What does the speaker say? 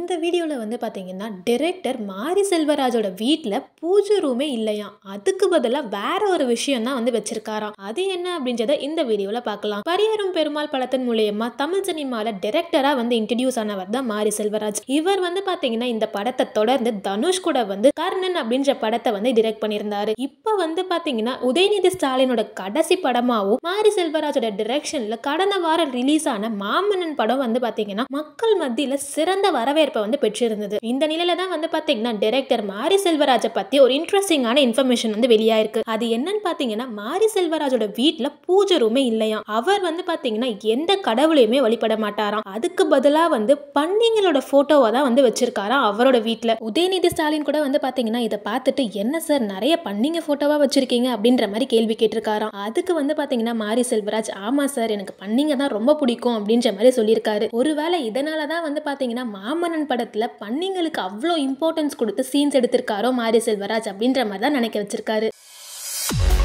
இந்த வீடியோவில் வந்து பார்த்தீங்கன்னா டிரெக்டர் மாரி செல்வராஜோட வீட்டில் பூஜை ரூமே இல்லையாம் அதுக்கு பதிலாக வேற ஒரு விஷயம் தான் வந்து வச்சிருக்காராம் அது என்ன அப்படின்றத இந்த வீடியோவில் பார்க்கலாம் பரியரும் பெருமாள் படத்தின் மூலியமா தமிழ் சினிமாவில் டிரெக்டராக வந்து இன்ட்ரடியூஸ் ஆனவர் தான் மாரி செல்வராஜ் இவர் வந்து பார்த்தீங்கன்னா இந்த படத்தை தொடர்ந்து தனுஷ் கூட வந்து கர்ணன் அப்படின்ற படத்தை வந்து டிரெக்ட் பண்ணியிருந்தாரு இப்போ வந்து பார்த்தீங்கன்னா உதயநிதி ஸ்டாலினோட கடைசி படமாவும் மாரி செல்வராஜோட டிரெக்ஷன்ல கடந்த வாரம் ரிலீஸ் ஆன மாமன்னன் படம் வந்து பார்த்தீங்கன்னா மக்கள் மத்தியில் சிறந்த வரவேற்பை வந்து பெற்றிருந்தது இந்த நிலையில தான் வந்து பார்த்தீங்கன்னா டைரக்டர் மாரி செல்வராஜை பத்தி ஒரு இன்ட்ரெஸ்டிங்கான இன்ஃபர்மேஷன் வந்து வெளியாயிருக்கு அது என்னன்னு பார்த்தீங்கன்னா மாரி செல்வராஜோட வீட்டில் பூஜை ரூமே இல்லையாம் அவர் வந்து பார்த்தீங்கன்னா எந்த கடவுளையுமே வழிபட மாட்டாராம் அதுக்கு பதிலாக வந்து பன்னிங்களோட போட்டோவை தான் வந்து வச்சிருக்காராம் அவரோட வீட்டில் உதயநிதி ஸ்டாலின் கூட வந்து பார்த்தீங்கன்னா இதை பார்த்துட்டு என்ன சார் நிறைய பன்னிங்க போட்டோவா வச்சிருக்கீங்க அப்படின்ற மாதிரி கேள்வி கேட்டிருக்காராம் அதுக்கு வந்து பார்த்தீங்கன்னா மாரி செல்வராஜ் ஆமா சார் எனக்கு பன்னிங்க தான் ரொம்ப பிடிக்கும் அப்படின்ற மாதிரி சொல்லியிருக்காரு ஒருவேளை இதனால தான் வந்து பார்த்தீங்கன்னா மாமன்னன் படத்தில் பன்னிங்களுக்கு அவ்வளோ இம்பார்ட்டன்ஸ் கொடுத்து சீன்ஸ் எடுத்திருக்காரோ மாரி செல்வராஜ் அப்படின்ற மாதிரி தான் நினைக்க வச்சிருக்காரு